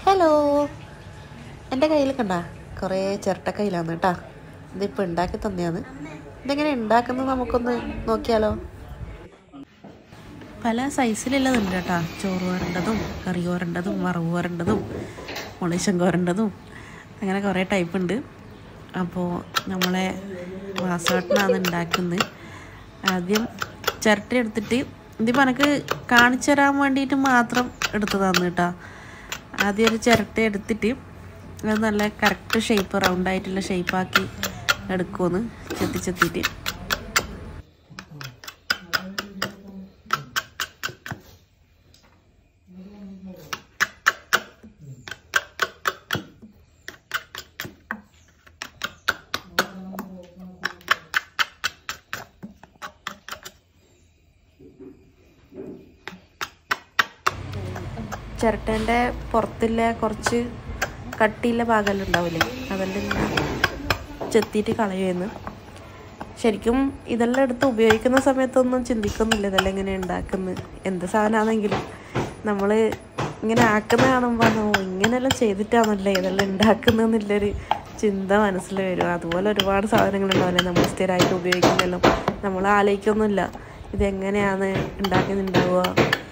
hello എൻ്റെ കയ്യിൽ കണ്ട കുറേ ചിരട്ടക്കയ്യിലാണ് കേട്ടാ ഇതിപ്പോൾ ഉണ്ടാക്കി തന്നെയാണ് ഇതെങ്ങനെ ഉണ്ടാക്കുന്നത് നമുക്കൊന്ന് നോക്കിയാലോ പല സൈസിലുള്ളതുണ്ട് കേട്ടാ ചോറ് വരണ്ടതും കറി വരണ്ടതും വറവ് വരണ്ടതും മുളിശം കോരണ്ടതും അങ്ങനെ കുറേ ടൈപ്പ് ഉണ്ട് അപ്പോൾ നമ്മളെ വാസവട്ടനാണ് ഉണ്ടാക്കുന്നത് ആദ്യം ചിരട്ട എടുത്തിട്ട് ഇതിപ്പോൾ എനിക്ക് കാണിച്ചു തരാൻ വേണ്ടിയിട്ട് മാത്രം എടുത്തതാണ് കേട്ടോ ആദ്യം ഒരു ചിരട്ട എടുത്തിട്ട് അത് നല്ല കറക്റ്റ് ഷേപ്പ് റൗണ്ടായിട്ടുള്ള ഷേപ്പാക്കി എടുക്കുമെന്ന് ചെത്തി ചെത്തിയിട്ട് ചിരട്ടേൻ്റെ പുറത്തില്ല കുറച്ച് കട്ടിയുള്ള ഭാഗമെല്ലാം ഉണ്ടാവില്ലേ അതെല്ലാം ഇങ്ങനെ ചെത്തിയിട്ട് കളയുമെന്ന് ശരിക്കും ഇതെല്ലാം എടുത്ത് ഉപയോഗിക്കുന്ന സമയത്തൊന്നും ചിന്തിക്കുന്നില്ല ഇതെല്ലാം എങ്ങനെ ഉണ്ടാക്കുന്നത് എന്ത് സാധനമാണെങ്കിലും നമ്മൾ ഇങ്ങനെ ആക്കുന്ന കാണുമ്പോൾ ഓ ഇങ്ങനെയെല്ലാം ചെയ്തിട്ടാണല്ലേ ഇതെല്ലാം ഉണ്ടാക്കുന്നതെന്നുള്ളൊരു ചിന്ത മനസ്സിൽ വരും അതുപോലെ ഒരുപാട് സാധനങ്ങളുണ്ടാവില്ലേ നമ്മൾ സ്ഥിരമായിട്ട് ഉപയോഗിക്കുന്നതെല്ലാം നമ്മൾ ആലോചിക്കൊന്നുമില്ല ഇതെങ്ങനെയാണ് ഉണ്ടാക്കുന്നുണ്ടാവുക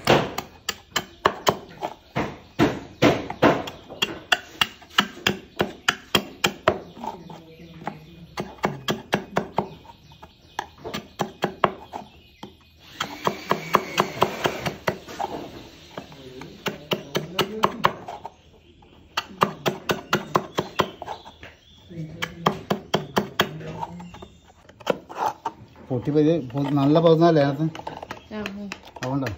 പൊട്ടിപ്പോയി പൊ- നല്ല പോകുന്നതല്ലേ അതിനകത്ത് അതുകൊണ്ടാ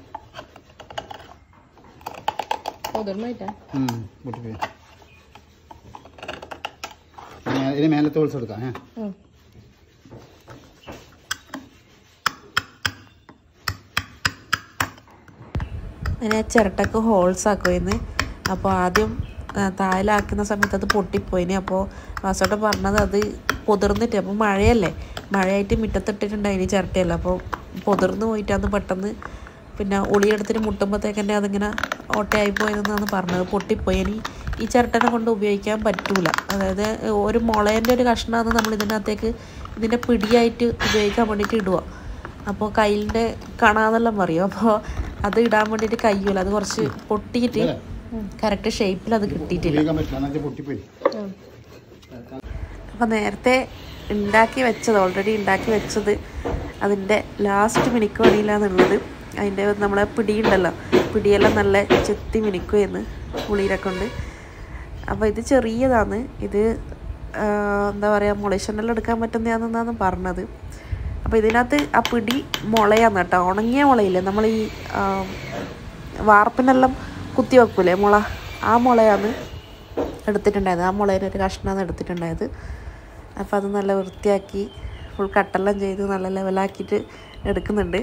ഉം, പൊട്ടിപ്പോയി ഇനി ഇതിന് മേലത്തെ ഹോൾസ് എടുക്കാം ഏ അങ്ങനെ ചിരട്ടക്ക് ഹോൾസ് ആക്കുമായിരുന്നു അപ്പോൾ ആദ്യം ആ, താഴിലാക്കുന്ന സമയത്ത് അത് പൊട്ടിപ്പോയിന് അപ്പോൾ വാസോട്ടൻ പറഞ്ഞത് അത് പൊതിർന്നിട്ട് അപ്പോൾ മഴയല്ലേ മഴയായിട്ട് മുറ്റത്തിട്ടിട്ടുണ്ടായിന് ചിരട്ടയല്ല അപ്പോൾ പൊതിർന്ന് പോയിട്ടാന്ന് പെട്ടെന്ന് പിന്നെ ഉളിയെടുത്തിട്ട് മുട്ടുമ്പോഴത്തേക്ക് തന്നെ അതിങ്ങനെ ഓട്ടയായി പോയതെന്നാണ് പറഞ്ഞത് പൊട്ടിപ്പോയി ഇനി ഈ ചിരട്ടനെ കൊണ്ട് ഉപയോഗിക്കാൻ പറ്റൂല അതായത് ഒരു മുളേൻ്റെ ഒരു കഷ്ണമാണ് നമ്മൾ ഇതിനകത്തേക്ക് ഇതിൻ്റെ പിടിയായിട്ട് ഉപയോഗിക്കാൻ വേണ്ടിയിട്ട് ഇടുക അപ്പോൾ കയ്യിൻ്റെ കണാന്നെല്ലാം പറയും അപ്പോൾ അത് ഇടാൻ വേണ്ടിയിട്ട് കഴിയൂല അത് കുറച്ച് പൊട്ടിയിട്ട് കറക്റ്റ് ഷേപ്പിൽ അത് കിട്ടിയിട്ടില്ല ഉപയോഗിക്കാൻ പറ്റില്ല എന്ന് വെച്ചാൽ പൊട്ടിപ്പോയി അപ്പോൾ നേരത്തെ ഉണ്ടാക്കി വെച്ചത് ഓൾറെഡി ഉണ്ടാക്കി വെച്ചത് അതിൻ്റെ ലാസ്റ്റ് മിനിക്ക് പണിയിലാന്നുള്ളത് അതിൻ്റെ നമ്മളെ പിടിയുണ്ടല്ലോ പിടിയെല്ലാം നല്ല ചെത്തി മിനിക്കുമായിരുന്നു പുളിയിലെ കൊണ്ട് അപ്പോൾ ഇത് ചെറിയതാണ് ഇത് ആ, എന്താ പറയുക മുളേശനെല്ലാം എടുക്കാൻ പറ്റുന്നതാണെന്നാണ് പറഞ്ഞത് അപ്പോൾ ഇതിനകത്ത് ആ പിടി മുളയാന്ന് കേട്ടോ ഉണങ്ങിയ മുളയില്ലേ നമ്മൾ ഈ ആ, വാർപ്പിനെല്ലാം കുത്തി വെക്കൂലേ മുള ആ മുളയാണ് എടുത്തിട്ടുണ്ടായത് ആ മുളേൻ്റെ ഒരു കഷ്ണമാണ് എടുത്തിട്ടുണ്ടായത് അപ്പോൾ അത് നല്ല വൃത്തിയാക്കി ഫുൾ കട്ടെല്ലാം ചെയ്ത് നല്ല ലെവലാക്കിയിട്ട് എടുക്കുന്നുണ്ട്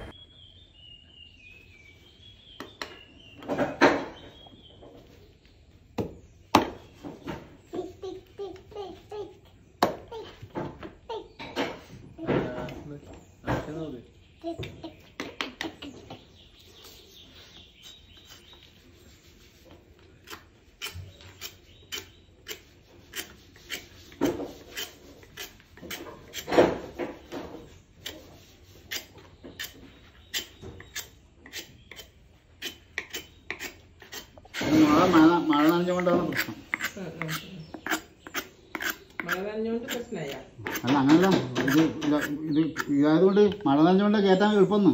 മഴ മഴ മഴ നനഞ്ഞുകൊണ്ടാണ് പ്രശ്നം അല്ല അങ്ങനല്ല ഇത് ഇത- ഇത് ഇതായതുകൊണ്ട് മഴ നനഞ്ഞുകൊണ്ട് കയറ്റാൻ എളുപ്പമൊന്നും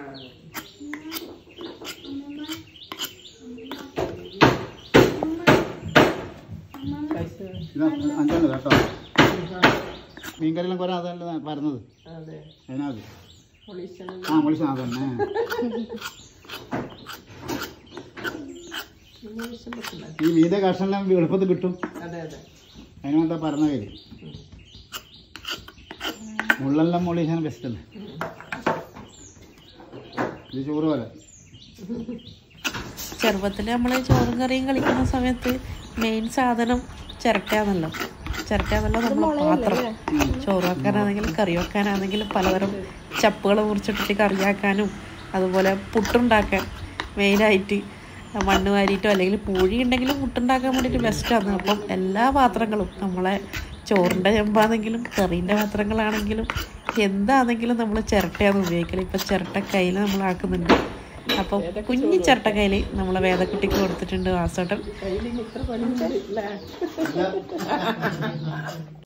ഇത് അഞ്ചാണ് കേട്ടോ മീൻകറിയെല്ലാം കുറെ അതല്ല പറഞ്ഞത് അതിനകത്ത് ആ പൊളിച്ച അതന്നെ ഈ മീൻ്റെ കഷ്ണമെല്ലാം എളുപ്പത്തിൽ കിട്ടും അതിനുകൊണ്ടാ പറഞ്ഞ കാര്യം മുള്ളെല്ലാം മൊളിച്ചാണ് ബെസ്റ്റ് അല്ലേ ഇത് ചോറ് പോലെ ചെറുപ്പത്തിൽ നമ്മൾ ചോറും കറിയും കളിക്കുന്ന സമയത്ത് മെയിൻ സാധനം ചിരട്ടയാണല്ലോ ചിരട്ടയാണല്ലോ നമ്മൾ പാത്രം ചോറ് വെക്കാനാണെങ്കിലും കറി വെക്കാനാണെങ്കിലും പലതരം ചപ്പുകൾ മുറിച്ചിട്ടിട്ട് കറിയാക്കാനും അതുപോലെ പുട്ടുണ്ടാക്കാൻ മെയിനായിട്ട് മണ്ണ് വാരിയിട്ടോ അല്ലെങ്കിൽ പൂഴി ഉണ്ടെങ്കിലും മുട്ടുണ്ടാക്കാൻ വേണ്ടിയിട്ട് ബെസ്റ്റാണ് അപ്പം എല്ലാ പാത്രങ്ങളും നമ്മളെ ചോറിൻ്റെ ചെമ്പാണെങ്കിലും കറീൻ്റെ പാത്രങ്ങളാണെങ്കിലും എന്താണെങ്കിലും നമ്മൾ ചിരട്ടയാണ് ഉപയോഗിക്കൽ ഇപ്പം ചിരട്ട കയ്യിൽ നമ്മൾ ആക്കുന്നുണ്ട് അപ്പം കുഞ്ഞു ചിരട്ട കയ്യിൽ നമ്മളെ വേദക്കുട്ടിക്ക് കൊടുത്തിട്ടുണ്ട് വാസോട്ടൻ